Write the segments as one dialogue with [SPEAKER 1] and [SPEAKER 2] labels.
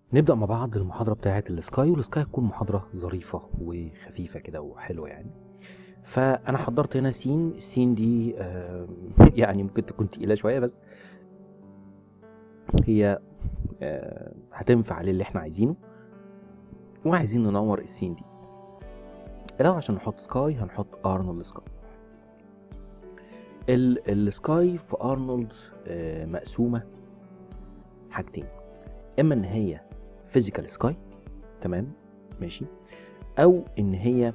[SPEAKER 1] نبدأ مع بعض المحاضرة بتاعة السكاي والسكاي هتكون محاضرة ظريفة وخفيفة كده وحلوة يعني فأنا حضرت هنا سين السين دي آه، يعني ممكن تكون تقيلة شوية بس هي آه، هتنفع للي احنا عايزينه وعايزين ننور السين دي الأول عشان نحط سكاي هنحط أرنولد سكاي ال- السكاي في أرنولد آه، مقسومة حاجتين إما إن هي فيزيكال سكاي تمام ماشي او ان هي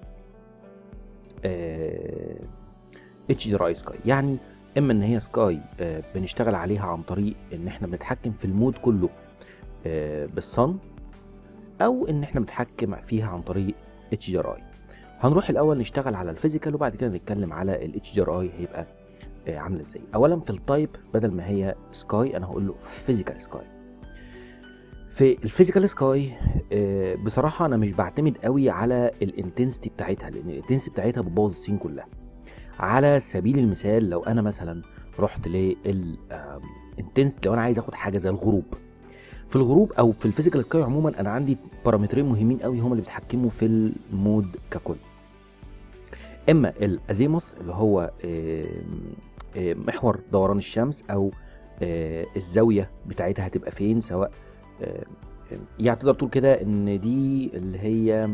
[SPEAKER 1] اتش دي راي سكاي يعني اما ان هي سكاي آه بنشتغل عليها عن طريق ان احنا بنتحكم في المود كله آه بالصن او ان احنا بنتحكم فيها عن طريق اتش دي راي هنروح الاول نشتغل على الفيزيكال وبعد كده نتكلم على الاتش دي راي هيبقى آه عامله ازاي اولا في التايب بدل ما هي سكاي انا هقول له فيزيكال سكاي في الفيزيكال سكاي آه، بصراحه انا مش بعتمد قوي على الانتنسيتي بتاعتها لان الانتنسيتي بتاعتها بتبوظ السين كلها على سبيل المثال لو انا مثلا رحت للانتنسيتي لو انا عايز اخد حاجه زي الغروب في الغروب او في الفيزيكال سكاي عموما انا عندي بارامترين مهمين قوي هما اللي بيتحكموا في المود ككل اما الازيموث اللي هو آه، آه، محور دوران الشمس او آه، الزاويه بتاعتها هتبقى فين سواء آه، يعني تقدر تقول كده ان دي اللي هي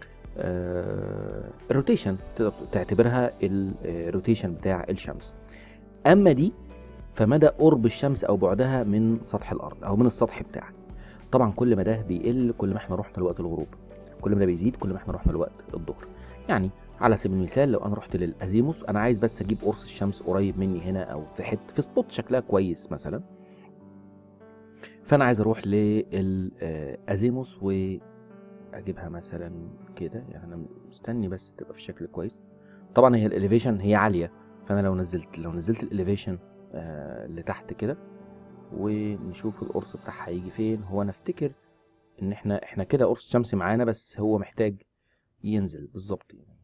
[SPEAKER 1] الروتيشن تقدر تعتبرها الروتيشن بتاع الشمس اما دي فمدى قرب الشمس او بعدها من سطح الارض او من السطح بتاعك طبعا كل ما ده بيقل كل ما احنا رحنا لوقت الغروب كل ما ده بيزيد كل ما احنا رحنا لوقت الظهر يعني على سبيل المثال لو انا رحت للازيموث انا عايز بس اجيب قرص الشمس قريب مني هنا او في حته في سبوت شكلها كويس مثلا فانا عايز اروح للازيموس واجيبها مثلا كده يعني انا مستني بس تبقى في شكل كويس طبعا هي الاليفيشن هي عاليه فانا لو نزلت لو نزلت الاليفيشن آه لتحت كده ونشوف القرص بتاعها هيجي فين هو انا افتكر ان احنا احنا كده قرص شمس معانا بس هو محتاج ينزل بالظبط يعني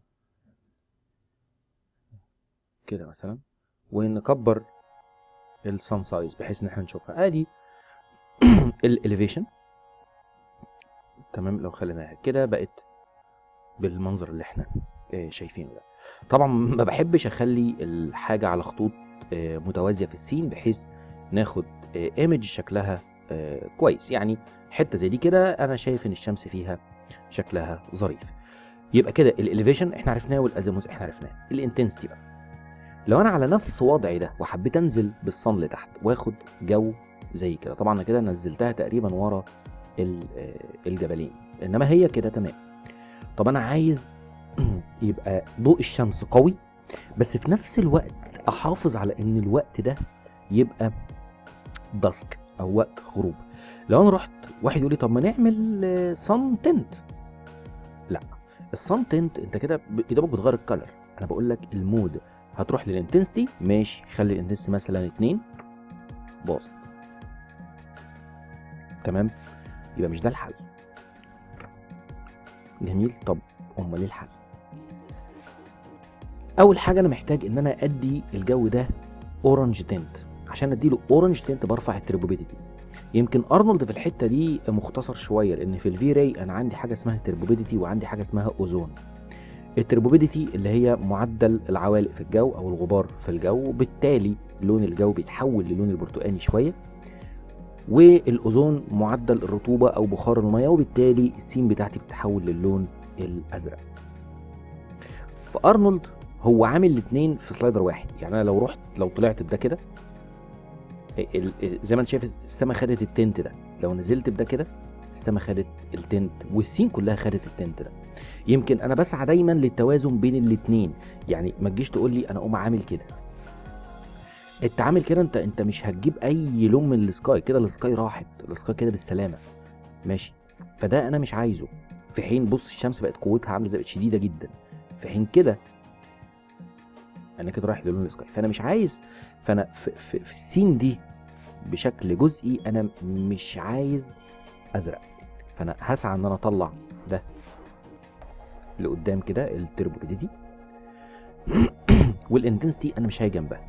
[SPEAKER 1] كده مثلا ونكبر السان سايز بحيث ان احنا نشوفها ادي الاليفيشن تمام لو خليناها كده بقت بالمنظر اللي احنا آه، شايفينه ده طبعا ما بحبش اخلي الحاجه على خطوط آه، متوازيه في السين بحيث ناخد ايمج شكلها آه، كويس يعني حته زي دي كده انا شايف ان الشمس فيها شكلها ظريف يبقى كده الاليفيشن احنا عرفناه والازيموث احنا عرفناه الانتنسيتي بقى لو انا على نفس وضعي ده وحبيت انزل بالصن لتحت واخد جو زي كده طبعا انا كده نزلتها تقريبا ورا ال- آه، الجبلين انما هي كده تمام طب انا عايز يبقى ضوء الشمس قوي بس في نفس الوقت احافظ على ان الوقت ده يبقى داسك او وقت غروب لو انا رحت واحد يقول لي طب ما نعمل صن تنت لا الصن تنت انت كده ب- يا دوبك بتغير الكالر انا بقول لك المود هتروح للانتنسيتي ماشي خلي الانتنسيتي مثلا اتنين باظت تمام يبقى مش ده الحل جميل طب امال ايه الحل اول حاجه انا محتاج ان انا ادي الجو ده اورنج تنت عشان اديله اورنج تنت برفع التربوبيتي يمكن ارنولد في الحته دي مختصر شويه لان في الفي راي انا عندي حاجه اسمها تربوبيتي وعندي حاجه اسمها اوزون التربوبيديتي اللي هي معدل العوالق في الجو او الغبار في الجو بالتالي لون الجو بيتحول للون البرتقاني شويه والاوزون معدل الرطوبه او بخار الميه وبالتالي السين بتاعتي بتتحول للون الازرق فارنولد هو عامل الاثنين في سلايدر واحد يعني انا لو رحت لو طلعت بده كده ال- ال- زي ما انت شايف السما خدت التنت ده لو نزلت بده كده السما خدت التنت والسين كلها خدت التنت ده يمكن انا بسعى دايما للتوازن بين الاثنين يعني ما تجيش تقول لي انا اقوم عامل كده انت عامل كده انت انت مش هتجيب اي لون من السكاي كده السكاي راحت السكاي كده بالسلامه ماشي فده انا مش عايزه في حين بص الشمس بقت قوتها عامله زي بقت شديده جدا في حين كده انا كده رايح للون السكاي فانا مش عايز فانا في, في, في السين دي بشكل جزئي انا مش عايز ازرق فانا هسعى ان انا اطلع ده لقدام كده التربوبيديتي والانتنسيتي انا مش هاجي جنبها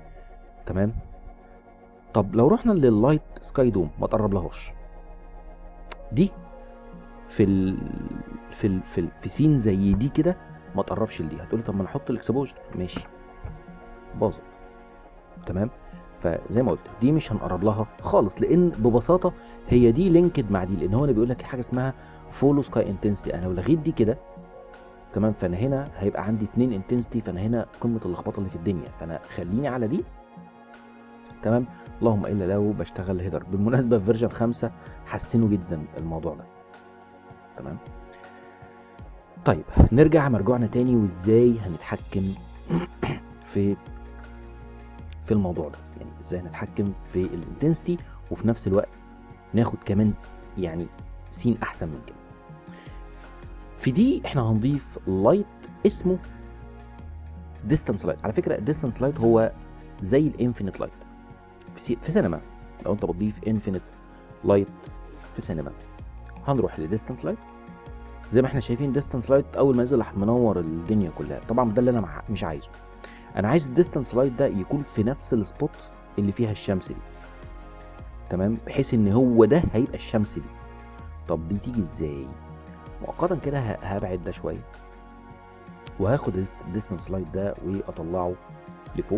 [SPEAKER 1] تمام طب لو رحنا لللايت سكاي دوم ما تقرب لهاش دي في ال في ال في, ال في سين زي دي كده ما تقربش لدي هتقولي طب ما انا احط الاكسبوجر ماشي باظت تمام فزي ما قلت دي مش هنقرب لها خالص لان ببساطه هي دي لينكد مع دي لان هو اللي بيقول لك حاجه اسمها فولو سكاي انتنسيتي انا لو لغيت دي كده تمام فانا هنا هيبقى عندي اتنين انتنسيتي فانا هنا قمه اللخبطه اللي في الدنيا فانا خليني على دي تمام اللهم الا لو بشتغل هيدر بالمناسبه في فيرجن 5 حسنوا جدا الموضوع ده تمام طيب نرجع مرجوعنا تاني وازاي هنتحكم في في الموضوع ده يعني ازاي هنتحكم في الانتنسيتي وفي نفس الوقت ناخد كمان يعني سين احسن من كده في دي احنا هنضيف لايت اسمه ديستانس لايت على فكره الديستانس لايت هو زي الانفينيت لايت في, في سينما لو انت بتضيف انفينيت لايت في سينما هنروح لديستانس لايت زي ما احنا شايفين ديستانس لايت اول ما نزل راح منور الدنيا كلها طبعا ده اللي انا مع- مش عايزه انا عايز الديستانس لايت ده يكون في نفس السبوت اللي فيها الشمس دي تمام بحيث ان هو ده هيبقى الشمس دي طب دي تيجي ازاي مؤقتا كده ه- هبعد ده شويه وهاخد الديستانس لايت ده واطلعه لفوق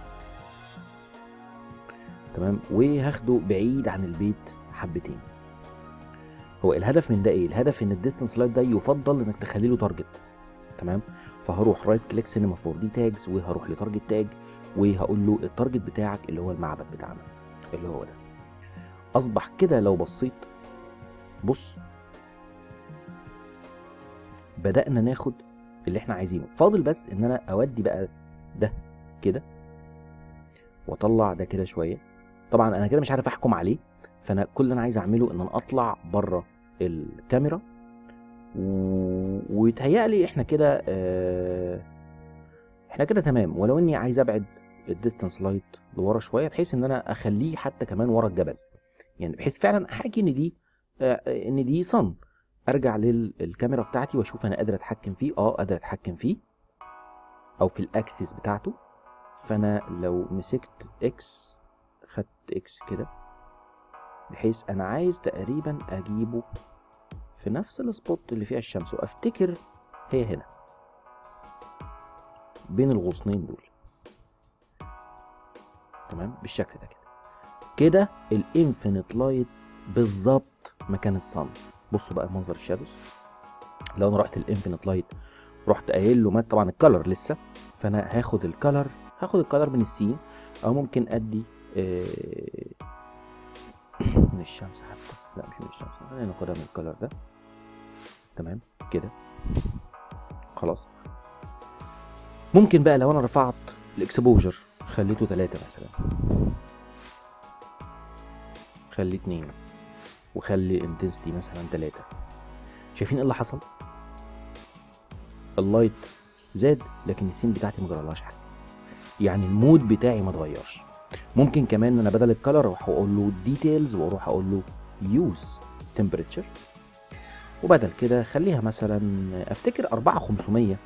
[SPEAKER 1] تمام وهاخده بعيد عن البيت حبتين هو الهدف من ده ايه الهدف ان الديستانس لايت ده يفضل انك تخلي له تارجت تمام فهروح رايت كليك سينما فور دي تاجز وهروح لتارجت تاج وهقول له التارجت بتاعك اللي هو المعبد بتاعنا اللي هو ده اصبح كده لو بصيت بص بدأنا ناخد اللي احنا عايزينه فاضل بس ان انا اودي بقى ده كده واطلع ده كده شويه طبعا انا كده مش عارف احكم عليه فانا كل اللي انا عايز اعمله ان انا اطلع بره الكاميرا و... ويتهيألي احنا كده اه... احنا كده تمام ولو اني عايز ابعد الديستانس لايت لورا شويه بحيث ان انا اخليه حتى كمان ورا الجبل يعني بحيث فعلا احكي ان دي آه، ان دي صن ارجع للكاميرا بتاعتي واشوف انا قادر اتحكم فيه اه قادر اتحكم فيه او في الاكسس بتاعته فانا لو مسكت اكس خدت اكس كده بحيث انا عايز تقريبا اجيبه في نفس السبوت اللي فيها الشمس وافتكر هي هنا بين الغصنين دول تمام بالشكل ده كده كده الانفينيت لايت بالظبط مكان الصن بصوا بقى منظر الشادوز لو انا رحت الانفينيت لايت رحت قايل له ما طبعا الكالر لسه فانا هاخد الكالر هاخد الكالر من السين او ممكن ادي آه، من الشمس حتى لا مش من الشمس خلينا ناخدها من الكالر ده تمام كده خلاص ممكن بقى لو انا رفعت الاكسبوجر خليته ثلاثة مثلا خليه اتنين وخلي انتنسيتي مثلا ثلاثة شايفين ايه اللي حصل اللايت زاد لكن السين بتاعتي ما جرالهاش حاجه يعني المود بتاعي ما اتغيرش ممكن كمان ان انا بدل الكالر اروح اقول له ديتيلز واروح اقول له يوز تمبريتشر وبدل كده خليها مثلا افتكر 4500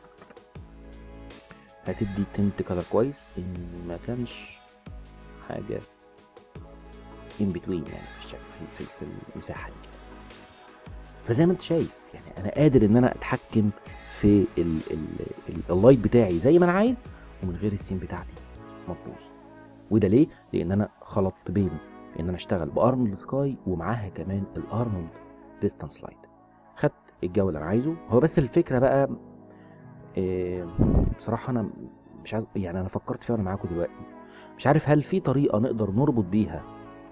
[SPEAKER 1] هتدي تنت كلر كويس ان ما كانش حاجه ان بتوين يعني في الشكل في, في, في المساحه دي فزي ما انت شايف يعني انا قادر ان انا اتحكم في ال ال ال اللايت بتاعي زي ما انا عايز ومن غير السين بتاعتي مطبوظ وده ليه لان انا خلطت بين ان انا اشتغل بارنولد سكاي ومعاها كمان الارنولد ديستانس لايت خدت الجو اللي انا عايزه هو بس الفكره بقى إيه بصراحه انا مش عايز يعني انا فكرت فيها وانا معاكم دلوقتي مش عارف هل في طريقه نقدر نربط بيها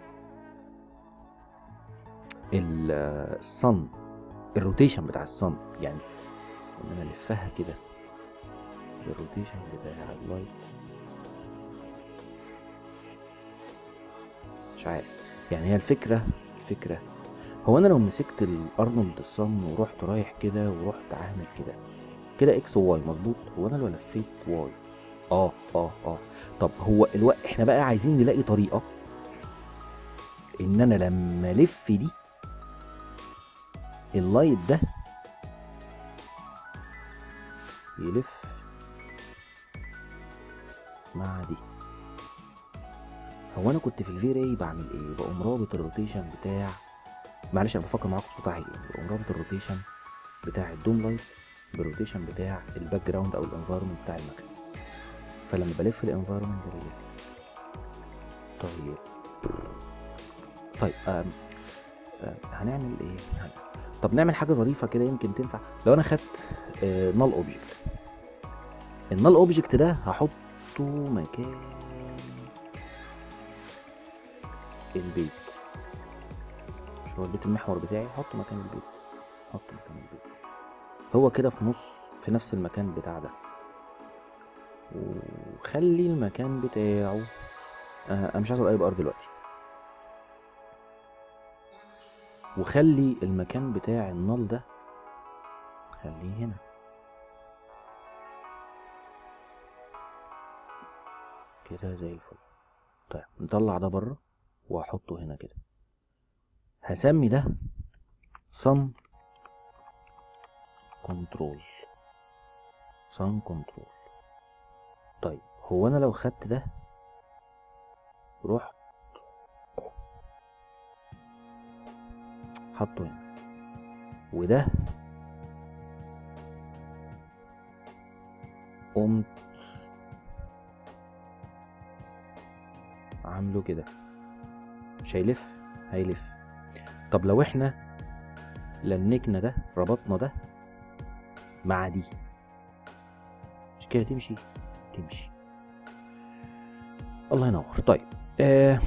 [SPEAKER 1] ال- الصن الروتيشن بتاع الصن يعني ان انا الفها كده الروتيشن بتاع اللايت مش عارف يعني هي الفكره الفكره هو انا لو مسكت الارنولد الصن ورحت رايح كده ورحت عامل كده كده اكس وواي مظبوط هو انا لو لفيت واي اه اه اه طب هو الوقت احنا بقى عايزين نلاقي طريقه ان انا لما الف دي اللايت ده يلف مع دي هو انا كنت في الفي راي بعمل ايه بقوم رابط الروتيشن بتاع معلش انا بفكر معاكم بصوت عالي بقوم رابط الروتيشن بتاع الدوم لايت بالروتيشن بتاع الباك جراوند او الانفايرمنت بتاع المكان فلما بلف الانفايرمنت بلف طيب طيب آم آم هنعمل ايه هن... طب نعمل حاجه ظريفه كده يمكن تنفع لو انا خدت نال اوبجكت النال اوبجكت ده هحطه مكان البيت مش هو البيت المحور بتاعي هحطه مكان البيت هحطه مكان البيت هو كده في نص في نفس المكان بتاع ده وخلي المكان بتاعه آه، انا مش عايز اي ار دلوقتي وخلي المكان بتاع النال ده خليه هنا كده زي الفل طيب نطلع ده بره واحطه هنا كده هسمي ده صن كنترول صن كنترول طيب هو انا لو خدت ده رحت حطه هنا وده قمت عامله كده مش هيلف هيلف طب لو احنا لنكنا ده ربطنا ده مع دي مش كده تمشي تمشي الله ينور طيب آه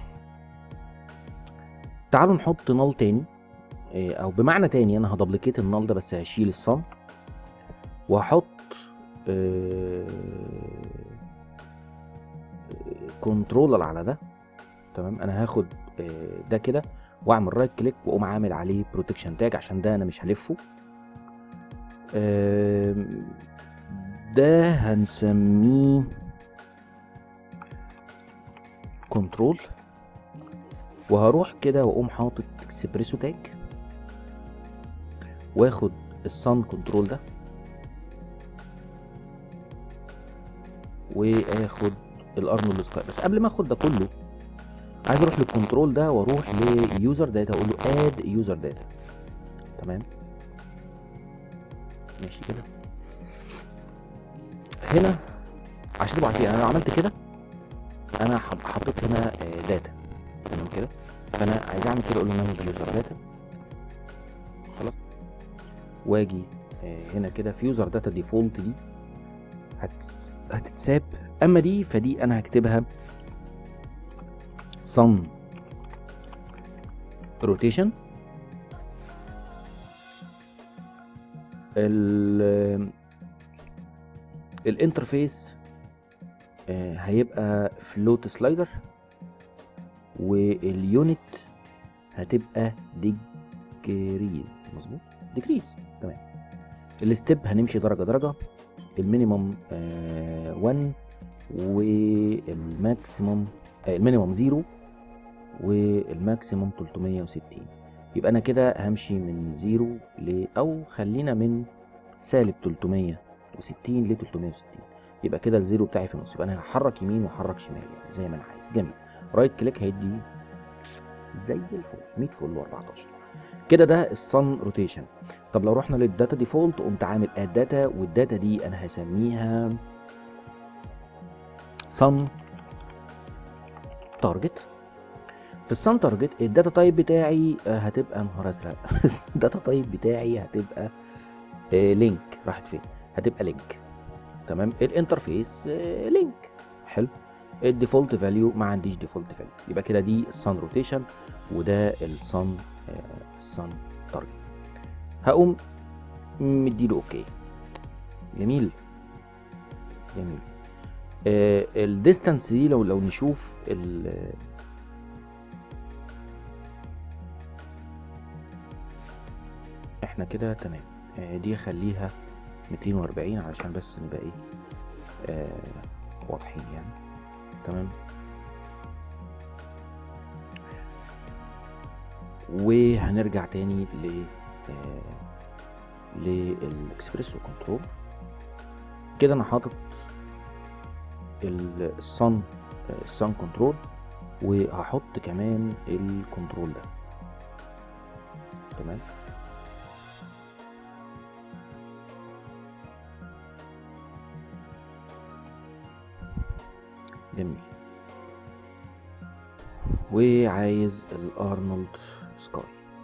[SPEAKER 1] تعالوا نحط نال تاني آه او بمعنى تاني انا هدبلكيت النال ده بس هشيل الصم وهحط آه كنترولر على ده تمام انا هاخد آه ده كده واعمل رايت كليك واقوم عامل عليه بروتكشن تاج عشان ده انا مش هلفه آه ده هنسميه كنترول وهروح كده واقوم حاطط اكسبريسو تاج واخد الصن كنترول ده واخد الارنولد سكاي بس قبل ما اخد ده كله عايز اروح للكنترول ده واروح ليوزر داتا اقول له اد يوزر داتا تمام ماشي كده هنا عشان تبقوا عارفين انا لو عملت كده انا حطيت هنا داتا تمام كده فانا عايز اعمل كده اقول له مانج يوزر داتا خلاص واجي هنا كده في يوزر داتا ديفولت دي هت... هتتساب اما دي فدي انا هكتبها صن روتيشن ال الانترفيس هيبقى فلوت سلايدر واليونت هتبقى ديكريز مظبوط ديكريز تمام الستيب هنمشي درجه درجه المينيمم 1 والماكسيموم المينيمم 0 والماكسيموم 360 يبقى انا كده همشي من 0 ل او خلينا من سالب 360 ل 360 يبقى كده الزيرو بتاعي في النص يبقى انا هحرك يمين واحرك شمال يعني زي ما انا عايز جميل رايت كليك هيدي زي الفل 100 فل و14 كده ده الصن روتيشن طب لو رحنا للداتا ديفولت قمت عامل اد داتا والداتا دي انا هسميها صن تارجت في الصن تارجت الداتا تايب بتاعي هتبقى نهار ازرق الداتا تايب بتاعي هتبقى لينك راحت فين هتبقى لينك تمام الانترفيس لينك حلو الديفولت فاليو ما عنديش ديفولت فاليو يبقى كده دي الصن روتيشن وده الصن الصن تارجت هقوم مديله اوكي جميل جميل آه الديستانس دي لو لو نشوف ال احنا كده تمام آه دي خليها 240 علشان بس نبقى ايه آه واضحين يعني تمام وهنرجع تاني ل آه للاكسبريسو كنترول كده انا حاطط الصن الصن كنترول وهحط كمان الكنترول ده تمام جميل وعايز الارنولد سكاي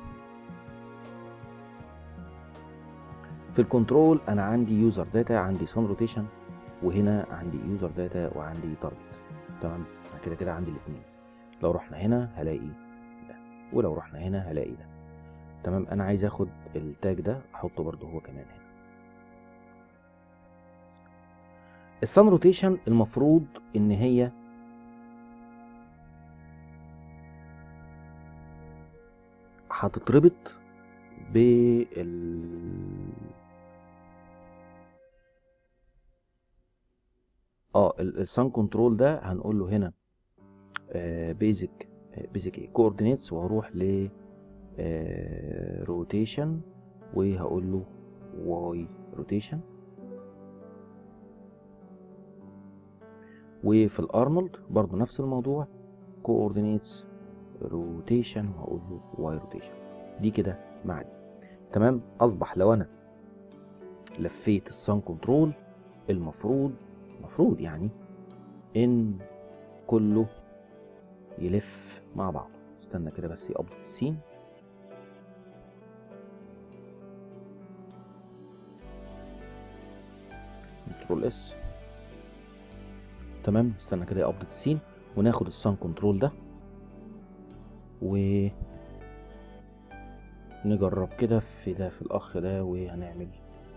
[SPEAKER 1] في الكنترول انا عندي يوزر داتا عندي سان روتيشن وهنا عندي يوزر داتا وعندي تارجت تمام أنا كده كده عندي الاثنين لو رحنا هنا هلاقي ده ولو رحنا هنا هلاقي ده تمام انا عايز اخد التاج ده احطه برضه هو كمان هنا السان روتيشن المفروض ان هي هتتربط بال اه السان كنترول ده هنقول له هنا بيزك بيزك ايه كوردينيتس وهروح ل روتيشن وهقول له واي روتيشن وفي الارنولد برضو نفس الموضوع كوردينيتس روتيشن وهقول له واي روتيشن دي كده مع دي تمام اصبح لو انا لفيت السان كنترول المفروض المفروض يعني ان كله يلف مع بعض استنى كده بس يقبض السين كنترول اس تمام استنى كده يقبض السين وناخد السان كنترول ده و نجرب كده في ده في الاخ ده وهنعمل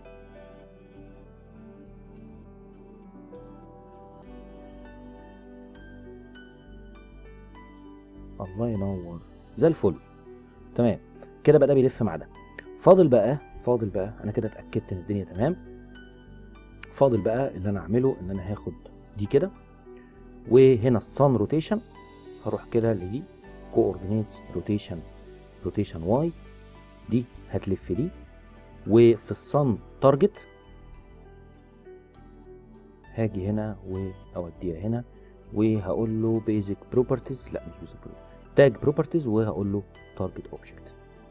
[SPEAKER 1] الله ينور زي الفل تمام كده بقى ده بيلف مع ده فاضل بقى فاضل بقى انا كده اتاكدت ان الدنيا تمام فاضل بقى اللي انا اعمله ان انا هاخد دي كده وهنا الصن روتيشن هروح كده لدي كوردينيت روتيشن روتيشن واي دي هتلف دي وفي الصن تارجت هاجي هنا واوديها هنا وهقول له بيزك بروبرتيز لا مش بيزك تاج بروبرتيز وهقول له تارجت اوبجكت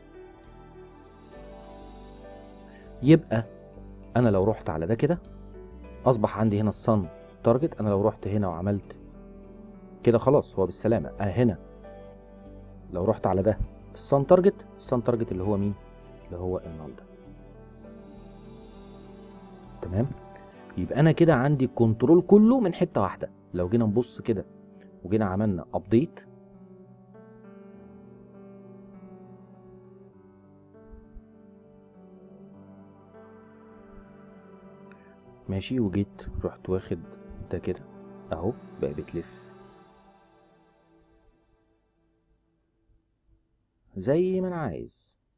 [SPEAKER 1] يبقى انا لو رحت على ده كده اصبح عندي هنا الصن تارجت انا لو رحت هنا وعملت كده خلاص هو بالسلامه اه هنا لو رحت على ده الصن تارجت الصن تارجت اللي هو مين اللي هو النال ده تمام يبقى انا كده عندي الكنترول كله من حته واحده لو جينا نبص كده وجينا عملنا ابديت ماشي وجيت رحت واخد ده كده اهو بقى بتلف زي ما انا عايز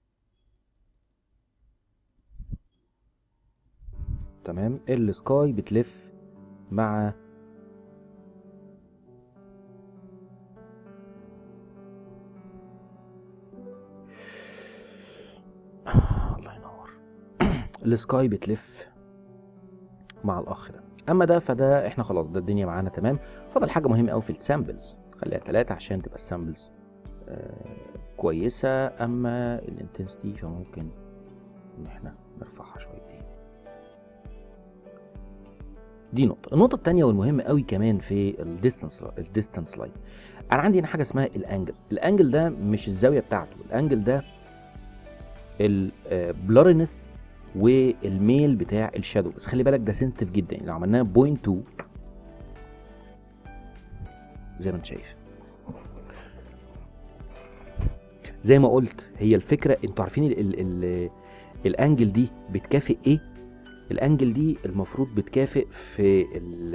[SPEAKER 1] تمام السكاي بتلف مع الله ينور السكاي بتلف مع الاخ ده اما ده فده احنا خلاص ده الدنيا معانا تمام فاضل حاجه مهمه قوي في السامبلز خليها ثلاثة عشان تبقى السامبلز آه كويسه اما الانتنسيتي فممكن ان احنا نرفعها شويتين دي نقطة، النقطة التانية والمهمة قوي كمان في الديستانس الديستانس لاين. أنا عندي هنا حاجة اسمها الأنجل، الأنجل ده مش الزاوية بتاعته، الأنجل ده البلارينس والميل بتاع الشادو، بس خلي بالك ده سنسيتيف جدا، يعني لو عملناها بوينت 2 زي ما أنت شايف. زي ما قلت هي الفكرة أنتوا عارفين ال ال ال الأنجل دي بتكافئ إيه؟ الانجل دي المفروض بتكافئ في ال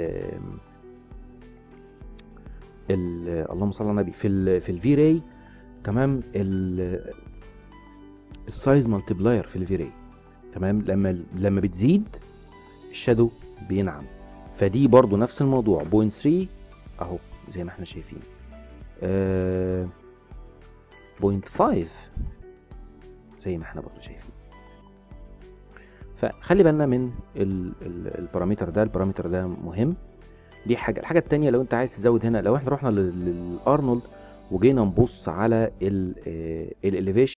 [SPEAKER 1] ال اللهم صل على النبي في ال في الفي راي تمام ال السايز مالتيبلاير في الفي راي تمام لما لما بتزيد الشادو بينعم فدي برضو نفس الموضوع بوينت 3 اهو زي ما احنا شايفين بوينت 5 زي ما احنا برضو شايفين فخلي بالنا من البارامتر ده البارامتر ده مهم دي حاجه الحاجه التانية لو انت عايز تزود هنا لو احنا رحنا للارنولد وجينا نبص على الاليفيشن